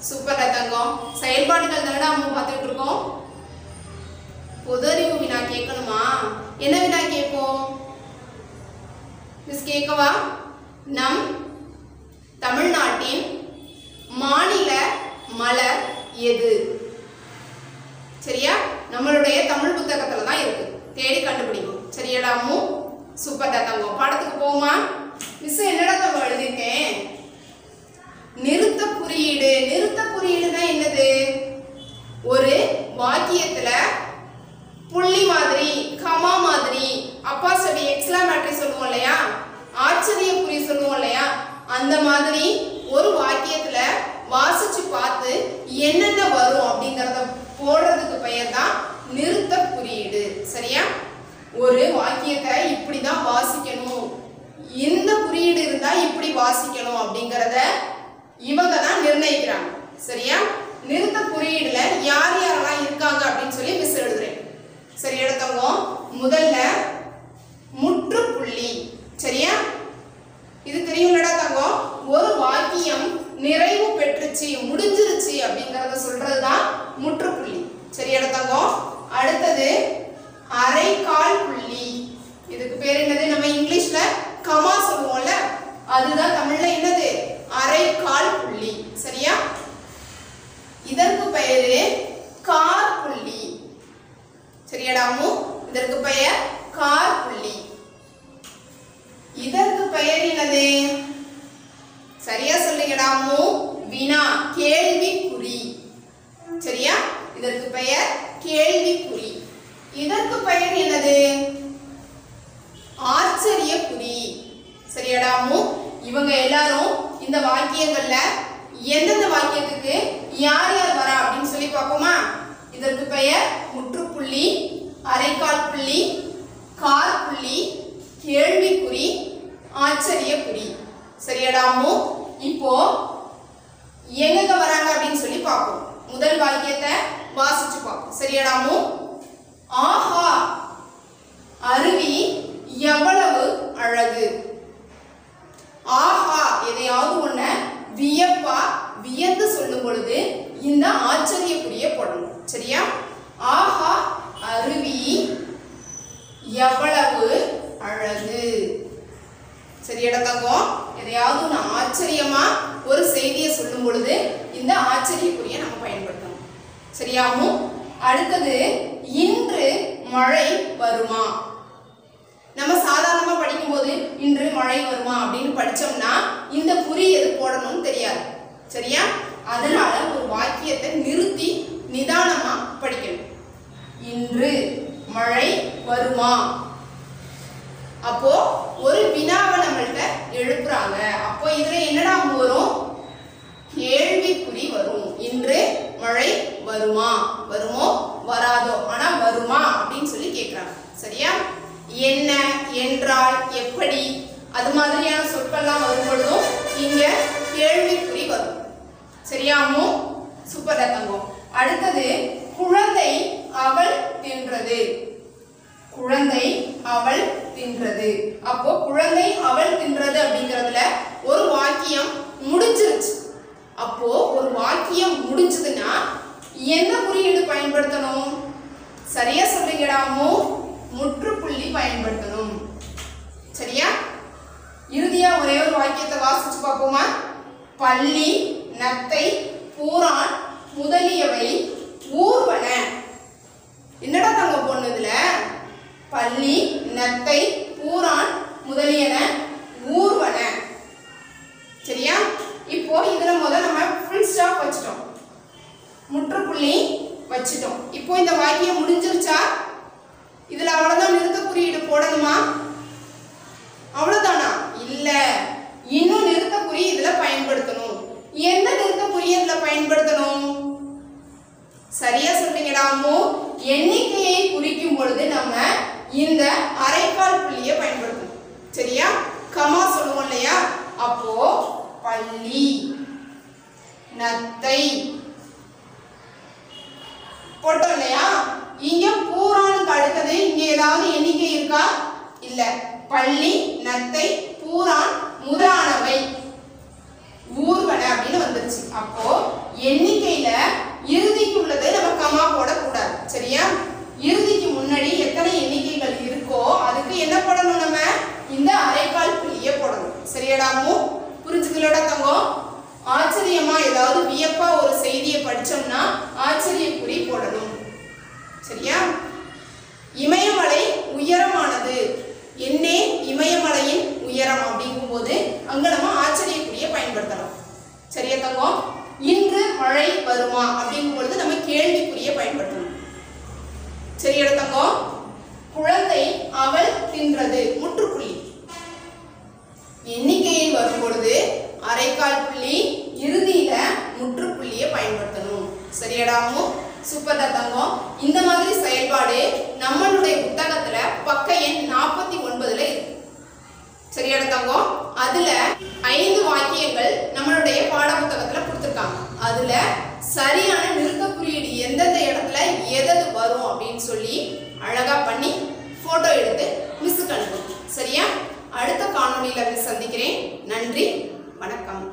சூப்பர்டா தங்கம் செயல்பாடுகள் தானடா நம்ம பார்த்துட்டு இருக்கோம் பொது அறிவு வினா கேட்கணுமா என்ன வினா கேட்போம் மிஸ் கேட்கவா நம் தமிழ்நாட்டின் மாநில மலர் எது சரியா நம்மளுடைய தமிழ் புத்தகத்துல தான் இருக்கு தேடி கண்டுபிடிக்கும் சரியாடா அம்மு சூப்பர்டா தங்கம் பாடத்துக்கு போமா மிஸ் என்னடா தங்கம் எழுதியிருக்கேன் நிறுத்த குறியீடு நிறுத்த குறியீடுனா என்னது ஒரு வாக்கியத்துல புள்ளி மாதிரி கமா மாதிரி அப்பாசடி எக்ஸ்லாமேட்டரி சொல்லுவோம் இல்லையா ஆச்சரிய குறி சொல்லுவோம் இல்லையா அந்த மாதிரி ஒரு வாக்கியத்துல வாசிச்சு பார்த்து என்னென்ன வரும் அப்படிங்கறத போடுறதுக்கு பெயர் தான் நிறுத்த குறியீடு சரியா ஒரு வாக்கியத்தை இப்படிதான் வாசிக்கணும் இந்த குறியீடு இருந்தா இப்படி வாசிக்கணும் அப்படிங்கறத இவங்க தான் நிர்ணயிக்கிறாங்க சரியா நிறுத்த குறியீடுல யார் யாரெல்லாம் இருக்காங்க அப்படின்னு சொல்லி மிஸ் எழுதுறேன் சரி எடுத்தவங்க முதல்ல முற்றுப்புள்ளி சரியா இது தெரியும்லடா தங்கம் ஒரு வாக்கியம் நிறைவு பெற்றுச்சு முடிஞ்சிருச்சு அப்படிங்கறத சொல்றதுதான் முற்றுப்புள்ளி சரியாடா தங்கம் அடுத்தது அரைக்கால் புள்ளி இதுக்கு பேர் என்னது நம்ம இங்கிலீஷ்ல கமா சொல்லுவோம்ல அதுதான் தமிழ்ல என்னது அரைக்கால் புள்ளி சரியா இதற்கு பெயரு கார் புள்ளி சரியாடா அம்மு இதற்கு பெயர் கார் புள்ளி இதற்கு பெயர் என்னது சரியா சொல்லுங்கடா அம்மு வினா கேள்விக்குறி சரியா இதற்கு பெயர் கேள்விக்குறி இதற்கு பெயர் என்னது ஆச்சரிய குறி சரியாடா அம்மு இவங்க எல்லாரும் இந்த வாக்கியங்கள்ல எந்தெந்த வாக்கியத்துக்கு யார் யார் வரா அப்படின்னு சொல்லி பார்ப்போமா இதற்கு பெயர் முற்றுப்புள்ளி அரைக்கால் புள்ளி கால் புள்ளி கேள்விக்குறி ஆச்சரிய குறி சரியாடா அம்மு இப்போ எங்கெங்க வராங்க அப்படின்னு சொல்லி பார்ப்போம் முதல் வாக்கியத்தை வாசிச்சு பார்ப்போம் சரியாடா அம்மு ஆஹா அருவி எவ்வளவு அழகு ஆஹா எதையாவது ஒண்ண வியப்பா வியந்து சொல்லும் பொழுது இந்த ஆச்சரியக்குரிய போடணும் சரியா ஆஹா அருவி எவ்வளவு அழகு சரியாடா தங்கம் எதையாவது ஒன்று ஆச்சரியமா ஒரு செய்தியை சொல்லும் பொழுது இந்த ஆச்சரியக்குரிய நம்ம பயன்படுத்தணும் சரியாமு அடுத்தது இன்று மழை வருமா நம்ம சாதாரணமா படிக்கும்போது இன்று மழை வருமா அப்படின்னு படிச்சோம்னா இந்த குறி எது போடணும்னு தெரியாது சரியா அதனால ஒரு வாக்கியத்தை நிறுத்தி நிதானமா படிக்கணும் இன்று மழை வருமா அப்போ ஒரு வினாவை நம்மள்ட்ட எழுப்புறாங்க அப்போ இதுல என்னடா வரும் கேள்விக்குறி வரும் இன்று மழை வருமா வருமோ வராதோ ஆனா வருமா அப்படின்னு சொல்லி கேக்குறாங்க சரியா என்ன என்றால் எப்படி அது மாதிரியான சொற்கள்லாம் வரும் பொழுதும் இங்க கேள்விக்குறி வரும் சரியாமோ சூப்பர் தங்கம் அடுத்தது குழந்தை அவள் தின்றது குழந்தை அவள் தின்றது அப்போ குழந்தை அவள் தின்றது அப்படிங்கறதுல ஒரு வாக்கியம் முடிஞ்சிருச்சு அப்போ ஒரு வாக்கியம் முடிஞ்சதுன்னா என்ன குறியீடு பயன்படுத்தணும் சரியா சொல்றீங்கடாமோ முற்றுப்புள்ளி பயன்படுத்தணும் சரியா இறுதியா ஒரே ஒரு வாக்கியத்தை வாசிச்சு பார்ப்போமா பள்ளி நத்தை பூரான் முதலியவை ஊர்வன என்னடா தங்க பொண்ணு இதுல பள்ளி நத்தை பூரான் முதலியன ஊர்வன சரியா இப்போ இதுல முதல்ல நம்ம ஃபுல் ஸ்டாப் வச்சிட்டோம் முற்றுப்புள்ளி வச்சிட்டோம் இப்போ இந்த வாக்கியம் முடிஞ்சிருச்சா இதுல அவ்வளவுதான் நிறுத்த குறியீடு போடணுமா அவ்வளவுதானா இல்ல இன்னும் நிறுத்த குறி இதுல பயன்படுத்தணும் எந்த நிறுத்த குறி இதுல பயன்படுத்தணும் சரியா சொல்றீங்கடா அம்மு எண்ணிக்கையை குறிக்கும் பொழுது நம்ம இந்த அரைக்கால் புள்ளியை பயன்படுத்தணும் சரியா கமா சொல்லுவோம் இல்லையா அப்போ பள்ளி நத்தை போட்டோம் இல்லையா இங்க பூரானுக்கு அடுத்தது இங்க ஏதாவது எண்ணிக்கை இருக்கா இல்ல பள்ளி நத்தை பூரான் முதலானவை ஊர்வன அப்படின்னு வந்துருச்சு அப்போ எண்ணி ஆச்சரியமா ஏதாவது வியப்பா ஒரு செய்தியை படிச்சோம்னா ஆச்சரியக்குறி போடணும் சரியா இமயமலை உயரமானது என்னே இமயமலையின் உயரம் அப்படிங்கும்போது அங்க நம்ம ஆச்சரியக்குறியை பயன்படுத்தலாம் சரியா தங்கம் இன்று மழை வருமா அப்படிங்கும் பொழுது நம்ம கேள்விக்குறியை பயன்படுத்தணும் சரியா தங்கம் குழந்தை அவள் தின்றது முற்றுப்புள்ளி எண்ணிக்கையில் வரும் பொழுது அரைக்கால் புள்ளி இறுதியில முற்றுப்புள்ளியை பயன்படுத்தணும் சரியாடாமோ சூப்பர்டா தங்கம் இந்த மாதிரி செயல்பாடு நம்மளுடைய புத்தகத்துல பக்க எண் நாற்பத்தி ஒன்பதுல இருக்கு சரியாடா தங்கம் அதுல ஐந்து வாக்கியங்கள் நம்மளுடைய பாட புத்தகத்துல கொடுத்துருக்காங்க அதுல சரியான நிறுத்த குறியீடு எந்தெந்த இடத்துல எதது வரும் அப்படின்னு சொல்லி அழகா பண்ணி போட்டோ எடுத்து மிஸ்ஸுக்கு அனுப்புங்க சரியா அடுத்த காணொளியில சந்திக்கிறேன் நன்றி வணக்கம்